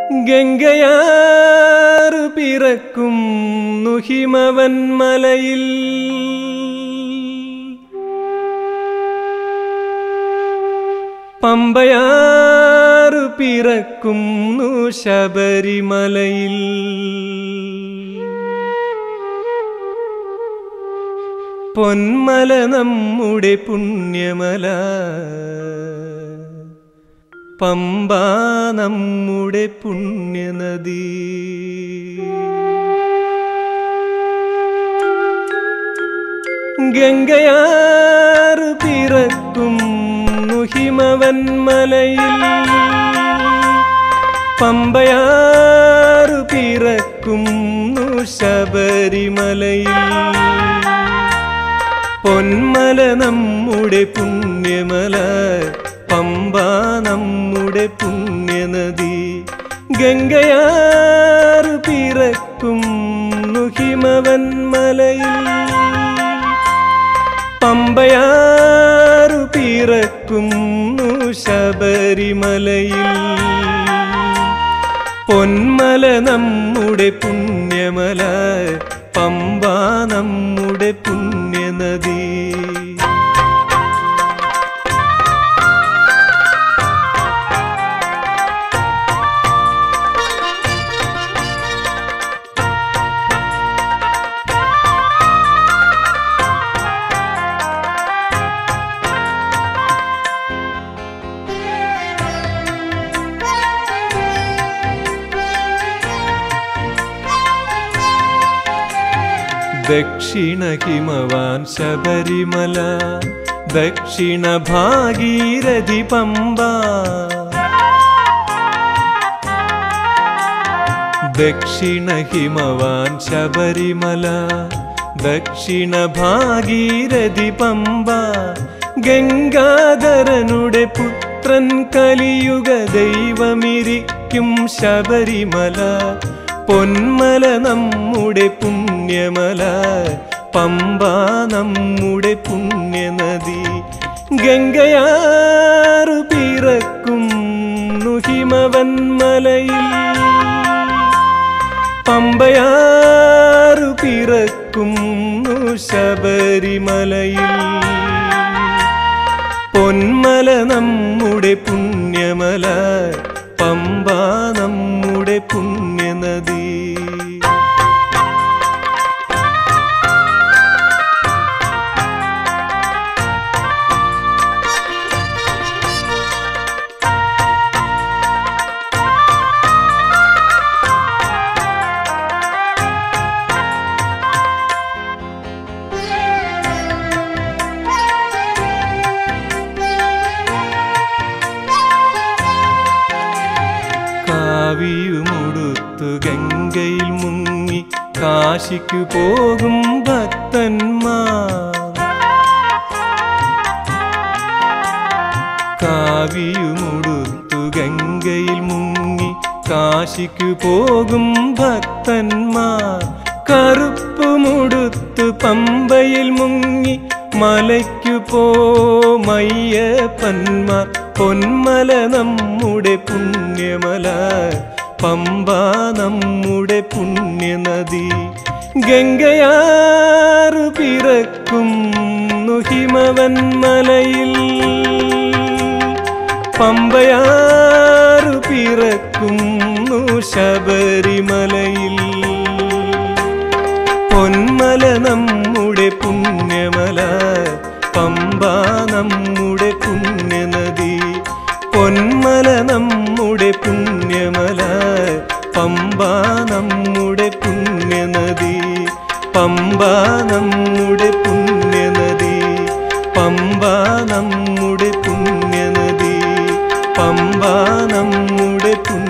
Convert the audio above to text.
ഗംഗയാറു പിറക്കും ഹിമവൻ മലയിൽ പമ്പയാറു പിറക്കുന്നു ശബരിമലയിൽ പൊന്മല നമ്മുടെ പുണ്യമല പമ്പ നമ്മുടെ പുണ്യനദി ഗംഗയാറു പിറക്കും ഹിമവൻ മലയിൽ പമ്പയാറു പിറക്കുന്നു ശബരിമലയിൽ പൊന്മല നമ്മുടെ പുണ്യമല പമ്പ നമ്മുടെ പുണ്യനദി ഗംഗയാറു പിറക്കും ഹിമവൻ മലയിൽ പമ്പയാറു പിറക്കുന്നു ശബരിമലയിൽ പൊന്മല നമ്മുടെ പുണ്യമല പമ്പ നമ്മുടെ പുണ്യനദി ദക്ഷിണ ഹിമവാൻ ശബരിമല ദക്ഷിണ ഭാഗീരഥി പമ്പ ദക്ഷിണ ഹിമവാൻ ശബരിമല ദക്ഷിണ ഭാഗീരഥി പമ്പ ഗംഗാധരനുടെ പുത്രൻ കലിയുഗ ദൈവമിരിക്കും ശബരിമല പൊന്മല നമ്മുടെ പുണ്യമല പമ്പ നമ്മുടെ പുണ്യനദി ഗംഗയാറു പിറക്കും ഹിമവൻ മലയിൽ പമ്പയാറു പിറക്കും ശബരിമലയിൽ പൊന്മല നമ്മുടെ പുണ്യമല പമ്പ നമ്മുടെ പുണ്യനദി കാവിയുമുടുത്തു ഗംഗയിൽ മുങ്ങി കാശിക്കു പോകും ഭക്തന്മാർ കാവിയുമുടുത്തു ഗംഗയിൽ മുങ്ങി കാശിക്കു പോകും ഭക്തന്മാർ കറുപ്പുമുടുത്തു പമ്പയിൽ മുങ്ങി മലയ്ക്കു പോമയ്യപ്പന്മാർ പൊന്മല നമ്മുടെ പുണ്യമല പമ്പ നമ്മുടെ പുണ്യനദി ഗംഗയാറു പിറക്കും ഹിമവൻ മലയിൽ പമ്പയാറു പിറക്കുന്നു ശബരിമലയിൽ പൊന്മല നമ്മുടെ പുണ്യമല പമ്പ നമ്മുടെ പുണ്യനദി പൊന്മല നമ്മുടെ പുണ്യമല പമ്പ നമ്മുടെ പുണ്യനദി പമ്പ നമ്മുടെ പുണ്യനദി പമ്പ നമ്മുടെ പുണ്യനദി പമ്പ നമ്മുടെ പുണ്യ